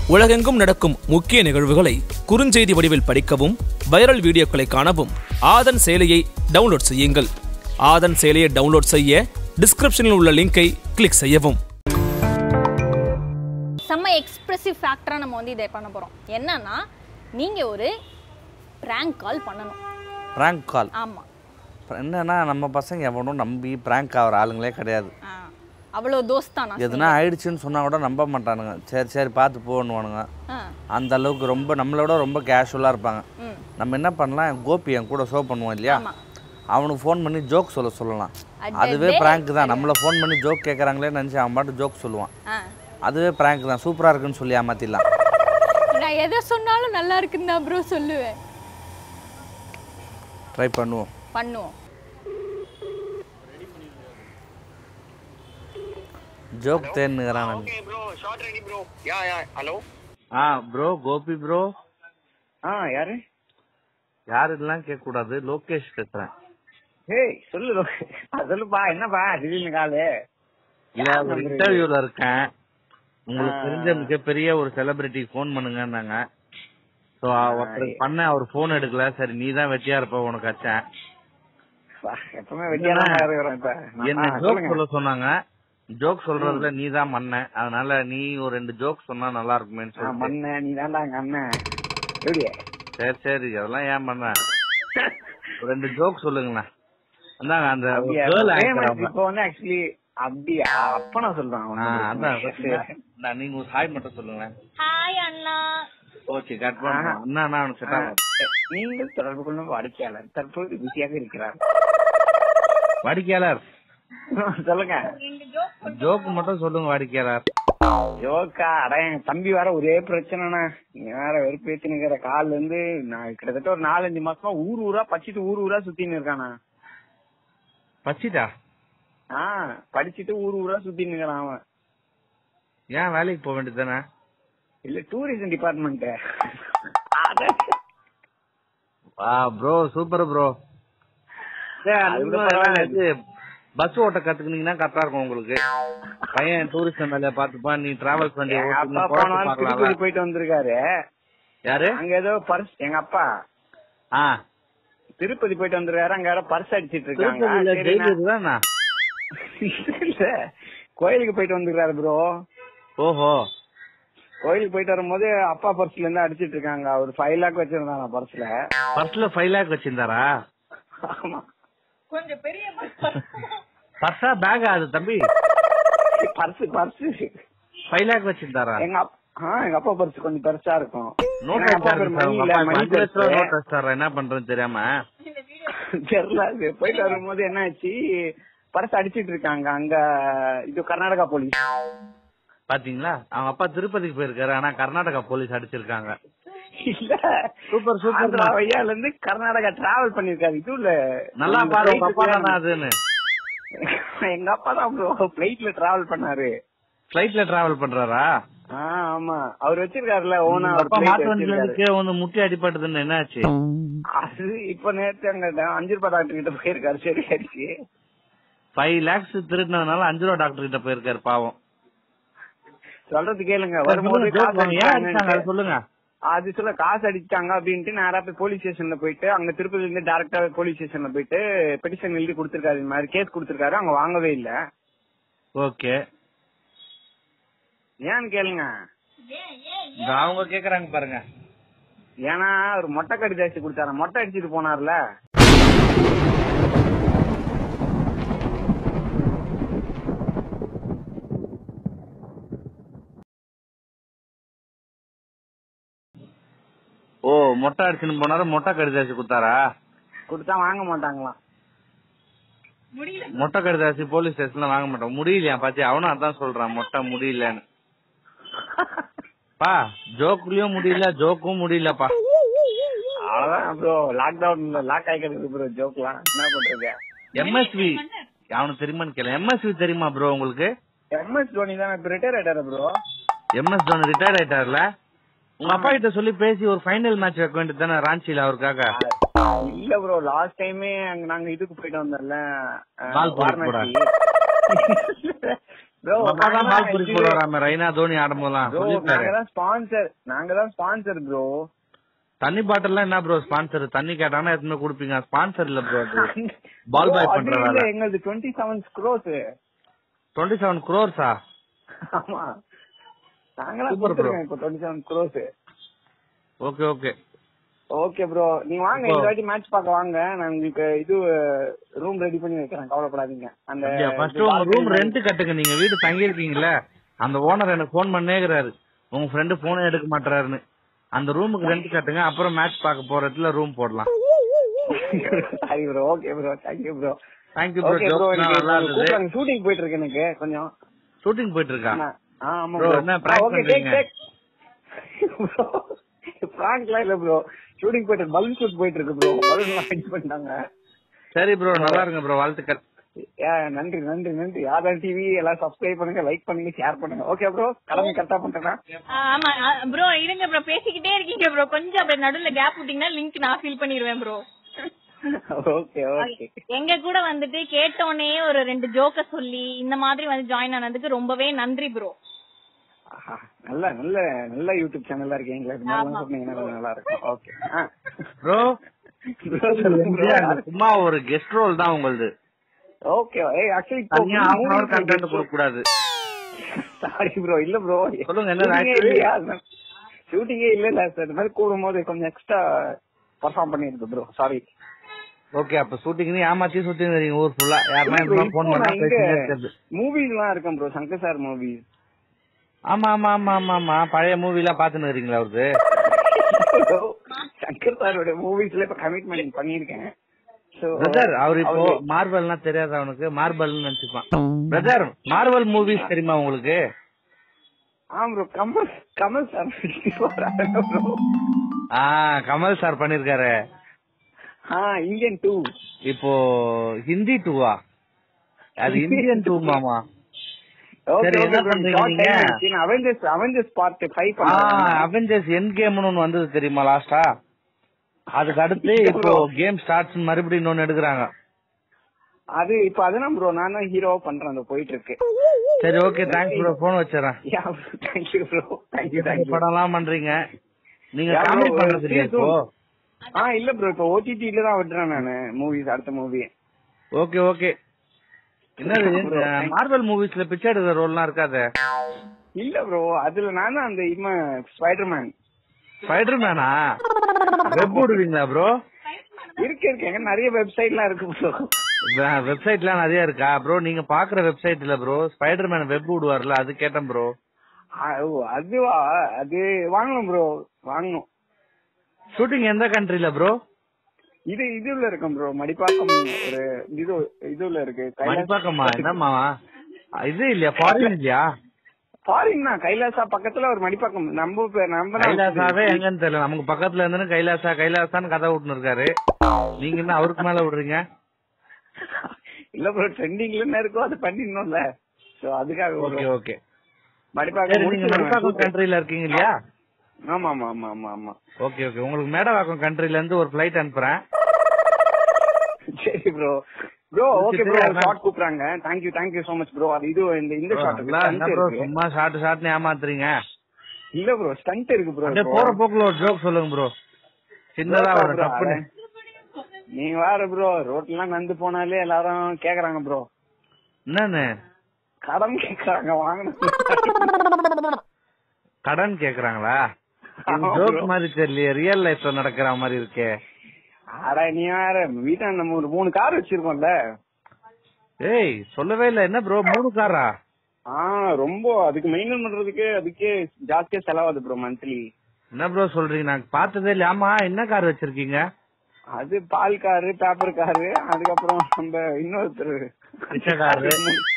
உலகெங்கும் நடக்கும் முக்கிய நிகழ்வுகளை குறுஞ்செய்தி வடிவில் படிக்கவும் வைரல் வீடியோக்களை காணவும் ஆதன் செயலியை டவுன்லோட் செய்யுங்கள் ஆதன் செயலியை டவுன்லோட் செய்ய டிஸ்கிரிப்ஷனில் உள்ள லிங்கை கிளிக் செய்யவும் செம்ம எக்ஸ்பிரசிவ் ஃபேக்டராக நம்ம வந்து இதை பண்ண போகிறோம் என்னன்னா நீங்கள் ஒரு ப்ராங்க் கால் பண்ணணும் ப்ராங்க் கால் ஆமாம் என்னன்னா நம்ம பசங்க எவனும் நம்பி ப்ராங்க் ஆகிற ஆளுங்களே கிடையாது ஆ அவ்வளோ தோஸ்தானா எதுனா ஆயிடுச்சுன்னு சொன்னா கூட நம்ப மாட்டானுங்க சரி சரி பார்த்து போகணுவானுங்க ஆ அந்த அளவுக்கு ரொம்ப நம்மளோட ரொம்ப கேஷுவலாக இருப்பாங்க ம் நம்ம என்ன பண்ணலாம் கோபி என் கூட ஷோ பண்ணுவோம் இல்லையா ஆமா. அவனுக்கு ஃபோன் பண்ணி ஜோக் சொல்ல சொல்லலாம் அடடே. அதுவே ப்ராங்க் தான் நம்மளை ஃபோன் பண்ணி ஜோக் கேட்குறாங்களே நினச்சி அவன் பாட்டு ஜோக் சொல்லுவான் ஆ அதுவே ப்ராங்க் தான் சூப்பராக இருக்குன்னு சொல்லி ஏமாத்திடலாம் நான் எதை சொன்னாலும் நல்லா இருக்குன்னு தான் ப்ரோ சொல்லுவேன் ட்ரை பண்ணுவோம் பண்ணுவோம் ஜோக் தேன்னுங்கிறான் Okay, bro. Short ready, bro. Yeah, yeah. Hello? ஆ ப்ரோ கோபி ப்ரோ ஆ யாரு யார் இதெல்லாம் கேட்கக்கூடாது லோகேஷ் பேசுகிறேன் ஏய் சொல்லு லோ- ஆ, சொல்லுப்பா என்னப்பா திடீர்னு காலு இல்ல ஒரு இன்டர்வியூல இருக்கேன் உங்களுக்கு தெரிஞ்ச மிகப்பெரிய ஒரு செலிபிரிட்டி ஃபோன் பண்ணுங்கன்னாங்க ஸோ ஒருத்தருக்கு பண்ண அவர் ஃபோன் எடுக்கல சரி நீ தான் வெட்டியா இருப்ப உனக்கு அச்சேன் பா, எப்பவுமே வெட்டியா இருக்கிறோம் இப்ப என்ன ஆ, ஜோக் சொல்லுங்க சொல்ல சொன்னாங்க ஜோக் சொல்றதுல நீ தான் மண்ண அதனால நீ ஒரு ரெண்டு ஜோக் சொன்னா நல்லா இருக்குமேன்னு ஆ, சொல்லி மண்ண நீ தான்டா எங்க அண்ணன் எப்படியே சரி சரி அதெல்லாம் ஏன் பண்ண ஒரு ரெண்டு ஜோக் சொல்லுங்களேன் அந்தாங்க அந்த அப்படியா? கேர்ள் famous ஆங்கர் இப்போ வந்து ஆக்சுவலி அப்படியா அப்ப நான் சொல்றேன் அதான் அவனுக்கு. நான் நீங்க ஒரு ஹாய் மட்டும் சொல்லுங்களேன் ஹாய் அண்ணா ஓகே கட் பண்ண அண்ணா அண்ணா அவனுக்கு செட் ஆகும் நீங்கள் தொடர்பு கொள்ளும் வாடிக்கையாளர் தற்போது பிஸியாக இருக்கிறார் வாடிக்கையாளர் சொல்லுங்க ஜோக் மட்டும் சொல்லுங்க வாடிக்கையாளர் ஜோக்கா அட என் தம்பி வேற ஒரே பிரச்சனைண்ணா நீங்க வேற வெறுப்பேத்தினுக்கிற கால்ல இருந்து நான் கிட்டத்தட்ட ஒரு நாலஞ்சு மாசமா ஊர் ஊரா படிச்சுட்டு ஊர் ஊரா சுத்தின்னு இருக்கானா பச்சிட்டா ஆ படிச்சுட்டு ஊர் ஊரா சுத்தின்னு இருக்கிறான் அவன் ஏன் வேலைக்கு போக வேண்டியது தானே இல்ல டூரிசம் டிபார்ட்மெண்ட் வா ப்ரோ சூப்பர் ப்ரோ அது கூட பரவாயில்ல. பஸ் ஓட்ட கத்துக்கினீங்கன்னா கரெக்டா இருக்கும் உங்களுக்கு பையன் டூரிஸ்ட் வேலைய பாத்துப்பான் நீ டிராவல் பண்ணி எங்க ஓட்டுன்னு அப்பா குழப்பி போன வாரம் பார்க்கலாம்ல. திருப்பதி போயிட்டு வந்திருக்காரு யாரு அங்க ஏதோ பர்ஸ் எங்க அப்பா ஆ திருப்பதி போயிட்டு வந்திருக்காரு அங்க யாரோ பர்ஸ் அடிச்சிட்டு இருக்காங்க திருப்பதியில சரி, ஜெயில் நான்- இருக்குதாண்ணா இல்ல கோயிலுக்கு போயிட்டு வந்திருக்காரு ப்ரோ ஓஹோ கோயிலுக்கு போயிட்டு வரும்போது அப்பா பர்ஸ்ல இருந்து அடிச்சிட்டு இருக்காங்க அவர் ஃபைவ் லேக் வச்சிருந்தாங்க பர்ஸ்ல பர்ஸ்ல ஃபைவ் லேக் வச்சிருந்தாரா ஆமா பர்ஸா பேக் அது தம்பி பர்ஸ் பர்ஸ் ஃபைவ் லேக் வச்சிருந்தாரா எங்க அப்- ஆ, எங்க அப்பா பர்ஸ் கொஞ்சம் பெருசா இருக்கும் நோட் எங்க அப்பா பேர் மணி இல்ல, மணி அடிச்சாரு பர்ஸ். நோட் அடிச்சாரா என்ன பண்றதுன்னு தெரியாம தெரியல அது போயிட்டு வரும்போது என்ன ஆச்சு பர்ஸ் அடிச்சிட்டு இருக்காங்க அங்க இது கர்நாடகா போலீஸ் பாத்தீங்களா அவங்க அப்பா திருப்பதிக்கு போயிருக்காரு ஆனா கர்நாடகா போலீஸ் அடிச்சிருக்காங்க இல்ல சூப்பர் சூப்பர் ஆந்திரா வையால இருந்து கர்நாடகா டிராவல் பண்ணிருக்காரு இது இல்ல நல்லா இந்த பாரு உங்க flight அப்பா க்கு தானே அதுன்னு எங்க அப்பா தான் ப்ரோ பிளைட்ல டிராவல் பண்ணாரு பிளைட்ல டிராவல் பண்றாரா ஆ ஆமா அவர் வச்சிருக்காருல்ல ஓனா உங்க ஒரு அப்பா flight மாட்டு வண்டியில வச்சிருக்காரு. இருந்து கீழே வந்து முட்டி அடிபட்டதுன்னு என்னாச்சு அது இப்ப நேத்து அங்க ட- அஞ்சு ரூபாய் டாக்டர் கிட்ட போயிருக்காரு சரி ஆயிடுச்சு ஃபைவ் லேக்ஸ் திருடினதுனால அஞ்சு ரூபா டாக்டர் கிட்ட போயிருக்காரு பாவம் சொல்றது கேளுங்க சரி, வரும்போது சொல்லுங்க, காசு joke ஏன் அடிச்சாங்க அதை அடிச்சாங்கன்ட்டு- சொல்லுங்க அது சொல்ல காசு அடிச்சாங்க அப்படின்ட்டு நேரா போய் போலீஸ் ஸ்டேஷன்ல போயிட்டு அங்க திருப்பதில இருந்து டேரக்டா போலீஸ் ஸ்டேஷன்ல போயிட்டு பெட்டிஷன் எழுதி கொடுத்திருக்காரு இந்த மாதிரி கேஸ் கொடுத்திருக்காரு அவங்க வாங்கவே இல்ல ஓகே ஏன்னு கேளுங்க அவங்க கேக்குறாங்க பாருங்க ஏன்னா ஒரு மொட்டை கடி ஜாஸ்தி கொடுத்தாரு மொட்டை அடிச்சிட்டு போனார்ல ஓ மொட்டை அடிச்சுன்னு போனாரு மொட்டை கடிதாசி குத்தாரா கொடுத்தா வாங்க மாட்டாங்களாம் மொட்டை கடிதாசி போலீஸ் ஸ்டேஷன்ல வாங்க மாட்டோம் முடியலையா பாத்தி அவனும் அதான் சொல்றான் மொட்டை முடியலன்னு பா ஜோக்குலயும் முடியல ஜோக்கும் முடியலப்பா அவ்வளவுதான் ப்ரோ லாக்டவுன்ல லாக் ஆகி கிடக்குது ப்ரோ ஜோக்லாம் என்ன பண்றது எம்எஸ்வி அவனுக்கு தெரியுமான்னு கேளு எம்எஸ்வி தெரியுமா ப்ரோ உங்களுக்கு எம்எஸ் தோனி தான் இப்ப ரிட்டையர் ஆயிட்டாரு ப்ரோ எம்எஸ் தோனி ரிட்டையர்ட் ஆயிட்டார்ல உங்க அப்பா கிட்ட சொல்லி பேசி ஒரு ஃபைனல் மேட்ச் வைக்க வேண்டியது தானே ராஞ்சில அவருக்காக இல்ல ப்ரோ லாஸ்ட் டைமே அங்க நாங்க இதுக்கு போயிட்டு வந்தோம்ல அஹ், பால் போட வாரணாசி ப்ரோ பால் பொறி போடுறாம ரைனா தோனி ஆடும்போதெல்லாம் ப்ரோ சொல்லிருக்காரு நாங்க தான் ஸ்பான்சர் நாங்க தான் ஸ்பான்சர் ப்ரோ தண்ணி பாட்டில்லாம் என்ன ப்ரோ ஸ்பான்சர் தண்ணி கேட்டாங்கன்னா எத்தனை கொடுப்பீங்க ஸ்பான்சர் இல்ல ப்ரோ அது பால் பாய் பண்ற வேலை எங்களது twenty seven crores twenty seven குரோர்ஸா ஆமா நாங்களாம் Super bro. கொடுத்துருக்கோம் இப்போ twenty seven crores okay okay okay bro நீங்க வாங்க இப்போ- இந்த வாட்டி மேட்ச் பார்க்க வாங்க நான் உங்களுக்கு இது ரூம் ரெடி பண்ணி வைக்கிறேன் கவலைப்படாதீங்க அந்த ஃபர்ஸ்ட் இது உங்க balcony ரூம் மாதிரி- ரெண்ட் கட்டுங்க நீங்க வீடு தங்கி இருக்கீங்கல்ல அந்த ஓனர் எனக்கு ஃபோன் பண்ணேங்கிறாரு உங்க ஃப்ரெண்டு போனே எடுக்க மாட்டாருன்னு அந்த ரூமுக்கு ரெண்ட் கட்டுங்க அப்புறம் மேட்ச் பார்க்க போற இடத்துல ரூம் போடலாம் சரி bro okay bro thank you bro thank you bro okay bro நல்லா இருந்தது எனக்கு ஷூட்டிங் போயிட்டு இருக்கு எனக்கு கொஞ்சம் ஷூட்டிங் போயிட்டு இருக்கா ஆ, ஆ, ஆமா Bro, ப்ரோ என்ன prank ஓகே டேக் பண்றீங்க? டேக் ப்ரோ பிராங்க்லாம் இல்ல ப்ரோ ஷூட்டிங் போயிட்டு பலூன் ஷூட் போயிட்டு இருக்கு ப்ரோ பலூன்லாம் ஃபிக்ஸ் பண்ணிட்டாங்க சரி ப்ரோ நல்லா இருங்க ப்ரோ வாழ்த்துக்கள் ஏ, நன்றி நன்றி நன்றி ஆதார் டிவி எல்லாம் சப்ஸ்கிரைப் பண்ணுங்க லைக் பண்ணுங்க ஷேர் பண்ணுங்க ஓகே ப்ரோ கிளம்பி கரெக்டா பண்ணிட்டேனா ஆமா ப்ரோ இருங்க ப்ரோ பேசிக்கிட்டே இருக்கீங்க ப்ரோ கொஞ்சம் அப்படியே நடுவுல கேப் விட்டீங்கன்னா லிங்க் நான் ஃபில் பண்ணிடுவேன் ப்ரோ ஓகே ஓகே எங்க கூட வந்துட்டு கேட்டோனே ஒரு ரெண்டு ஜோக்க சொல்லி இந்த மாதிரி வந்து ஜாயின் ஆனதுக்கு ரொம்பவே நன்றி ப்ரோ ஆஹா, நல்ல நல்ல நல்ல யூடியூப் சேனலா இருக்கு எங்களை இது மாதிரி சொன்னீங்கன்னா கொஞ்சம் நல்லா இருக்கும் ஓகே ப்ரோ சும்மா ஒரு கெஸ்ட் ரோல் தான் உங்களது ஓகே ஏய் ஆக்சுவலி தனியா half an hour content கொடுக்க கூடாது சாரி ப்ரோ இல்ல ப்ரோ சொல்லுங்க, என்ன actually? ஷூட்டிங்கே இல்ல இல்ல சார் இந்த மாதிரி கூடும்போது கொஞ்சம் எக்ஸ்ட்ரா பர்ஃபார்ம் பண்ணிருக்கு ப்ரோ சாரி ஓகே அப்ப ஷூட்டிங் ஏமாத்தி சுத்தி வரீங்க ஊர் ஃபுல்லா யாருன்னா போன் பண்ணா பேசிட்டே இருக்கிறது மூவிஸ் எல்லாம் இருக்கேன் ப்ரோ சங்கர் சார் மூவிஸ் ஆமா ஆமா ஆமா ஆமா ஆமா பழைய மூவி எல்லாம் பாத்துன்னு இருக்கீங்களா அவருக்கு சங்கர் சாரோட மூவிஸ்ல இப்ப கமிட்மெண்ட் பண்ணிருக்கேன் So, பிரதர் அவர் இப்போ அவரு- மார்பல்னா தெரியாது அவனுக்கு மார்பல்னு நினைச்சுப்பான் பிரதர் மார்வல் மூவிஸ் தெரியுமா உங்களுக்கு ஆ bro Kamal Kamal sir bro ஆ கமல் சார் பண்ணிருக்காரு ஆ இந்தியன் டூ இப்போ ஹிந்தி டூவா அது இந்தியன் டூ மாமா சரி, என்ன பண்றீங்க நீங்க? அவெஞ்சர்ஸ் அவெஞ்சர்ஸ் பார்ட் ஃபைவ் ஆ பண்ணேன் அவெஞ்சர்ஸ் என் கேம்னு ஒன்னு வந்தது தெரியுமா லாஸ்டா அதுக்கு அடுத்து இப்போ கேம் ஸ்டார்ட்ஸ் மறுபடியும் இன்னொன்னு எடுக்கிறாங்க அது இப்ப அதுதான் ப்ரோ நான் தான் ஹீரோவா பண்றேன் அந்த போயிட்டு இருக்கு சரி ஓகே தேங்க்ஸ் ப்ரோ போன் வச்சிடறேன் yeah thank you bro thank you thank you படம் எல்லாம் பண்றீங்க நீங்க Yeah, bro, காமெடி ஒரு பண்றது இல்லையா இப்போ ஆ இல்ல ப்ரோ இப்ப ஓடிடில தான் விடுறேன் நானு மூவிஸ் அடுத்த மூவி ஓகே ஓகே என்னது மார்வல் மூவிஸ்ல பிச்சை எடுக்கிற ரோல்லாம் இருக்காது இல்ல ப்ரோ அதுல நான் தான் அந்த இவன் ஸ்பைடர்மேன் ஸ்பைடர் மேனா வெப் விடுவீங்களா ப்ரோ இருக்கு இருக்கு எங்க நிறைய வெப்சைட்லாம் இருக்கு ப்ரோ வெப்சைட்லாம் நிறைய இருக்கா ப்ரோ நீங்க பாக்குற வெப்சைட் இல்ல ப்ரோ ஸ்பைடர் மேன் வெப் விடுவார்ல அது கேட்டேன் ப்ரோ அதுவா அது வாங்கணும் ப்ரோ வாங்கணும் ஷூட்டிங் எந்த கண்ட்ரில ப்ரோ இது இதுல இருக்கும் ப்ரோ மடிப்பாக்கம் ஒரு இது இதுல இருக்கு மணிப்பாக்கமா என்னம்மா இது இல்லையா ஃபாரின் இல்லையா ஃபாரின் தான் கைலாசா பக்கத்துல ஒரு மடிப்பாக்கம் நம்ம பேர் நம்ம தான் கைலாசாவே எங்கன்னு தெரியல நமக்கு பக்கத்துல இருந்து கைலாசா கைலாசான்னு கதை விட்டுன்னு இருக்காரு நீங்க என்ன அவருக்கு மேல விடுறீங்க இல்ல ப்ரோ ட்ரெண்டிங்ல என்ன இருக்கோ அது பண்ணிடணும்ல சோ அதுக்காக ஓகே ஒரு ஓகே மடிப்பாக்கம் சரி நீங்க மணிப்பாக்கம் முடிச்சிருவேன். கண்ட்ரில இருக்கீங்க இல்லையா ஆமா ஆமா ஆமா ஆமா ஆமா ஓகே ஓகே உங்களுக்கு மேடவாக்கம் கண்ட்ரில இருந்து ஒரு ஃபிளைட் அனுப்புறேன் சரி ப்ரோ ப்ரோ ஓகே ப்ரோ முடிச்சிட்டு ஷார்ட் கூப்பிடுறாங்க thank you thank you so much bro அது இது இந்த இந்த ஷார்ட் நல்லா என்ன ப்ரோ இருக்கு சும்மா ஷார்ட் ஷார்ட்னு ஏமாத்துறீங்க இல்ல ப்ரோ ஸ்டண்ட் இருக்கு ப்ரோ அப்படியே போற போக்குல ஒரு ஜோக் சொல்லுங்க ப்ரோ சின்னதா ஒரு டப்புன்னு நீ வார ப்ரோ ரோட்லாம் நந்து போனாலே எல்லாரும் கேக்குறாங்க ப்ரோ என்னன்னு கடன் கேக்குறாங்க வாங்கணும் கடன் கேக்குறாங்களா ஆமா ஜோக் bro. மாதிரி தெரியலையே ரியல் லைஃப்ல நடக்கிற மாதிரி இருக்கே அட நீ வேற வீட்டை நம்ம ஒரு மூணு கார் வச்சிருக்கோம்ல ஏய் சொல்லவே இல்ல என்ன ப்ரோ மூணு காரா ஆ ரொம்ப அதுக்கு மெயின்டைன் பண்றதுக்கு அதுக்கே ஜாஸ்தியா செலவாது ப்ரோ மந்த்லி என்ன ப்ரோ சொல்றீங்க நான் பார்த்ததே இல்ல ஆமா என்ன கார் வச்சிருக்கீங்க அது பால் காரு பேப்பர் காரு அதுக்கப்புறம் நம்ம இன்னொருத்தர் பிச்சைக்காரரு.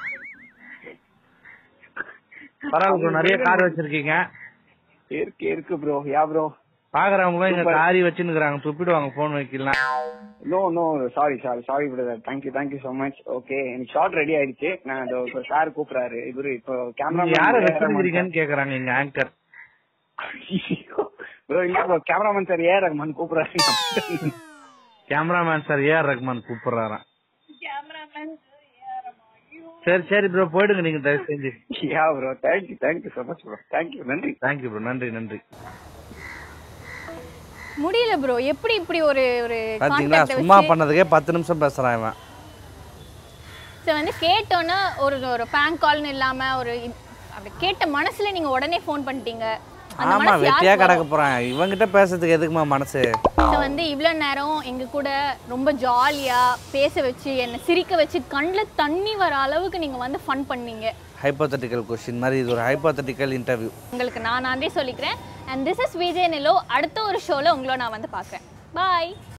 பரவாயில்ல ப்ரோ நிறைய கார் வச்சிருக்கீங்க இருக்கு இருக்கு ப்ரோ யா ப்ரோ பாக்குறவங்க இங்க Super. காரி வச்சுன்னுக்குறாங்க துப்பிடுவாங்க போன் வைக்கலாம் no no sorry sorry sorry brother thank you thank you so much okay எனக்கு ஷார்ட் ரெடி ஆயிடுச்சு நான் இதோ இப்போ சார் கூப்பிடுறாரு இவரு இப்போ நீங்க யார கேமரா வச்சிருக்கீங்கன்னு கேக்குறாங்க இங்க ஆங்கர் ப்ரோ இல்ல bro cameraman sir A Rahman கூப்பிடுறாரு கேமராமேன் சார் ஏஆர் ரஹ்மான் கூப்பிடுறாராம் கேமராமேன் சரி சரி ப்ரோ போயிடுங்க நீங்க தயவு செஞ்சு yeah bro thank you thank you so much bro thank you நன்றி தேங்க்யூ ப்ரோ நன்றி நன்றி முடியல ப்ரோ எப்படி இப்படி ஒரு ஒரு பாத்தீங்களா கான்டாக்ட் சும்மா வச்சு பண்ணதுக்கே பத்து நிமிஷம் பேசுறான் இவன் சரி வந்து கேட்டோன்னா ஒரு ஒரு பேங்க் கால்னு இல்லாம ஒரு இ- அப்படி கேட்ட மனசுல நீங்க உடனே ஃபோன் பண்ணிட்டீங்க அந்த ஆமா மனசு வெட்டியா யாருக்கு கிடக்க போறான் இவங்கிட்ட பேசுறதுக்கு எதுக்குமா மனசு ஸோ வந்து இவ்வளோ நேரம் எங்க கூட ரொம்ப ஜாலியா பேச வச்சு என்னை சிரிக்க வச்சு கண்ணில் தண்ணி வர அளவுக்கு நீங்க வந்து ஃபன் பண்ணீங்க ஹைப்போதட்டிக்கல் கொஸ்டின் மாதிரி இது ஒரு ஹைப்போதட்டிக்கல் இன்டர்வியூ உங்களுக்கு நான் நன்றி சொல்லிக்கிறேன் அண்ட் திஸ் இஸ் விஜய் நிலோ அடுத்த ஒரு ஷோல உங்களை நான் வந்து பார்க்குறேன் பாய்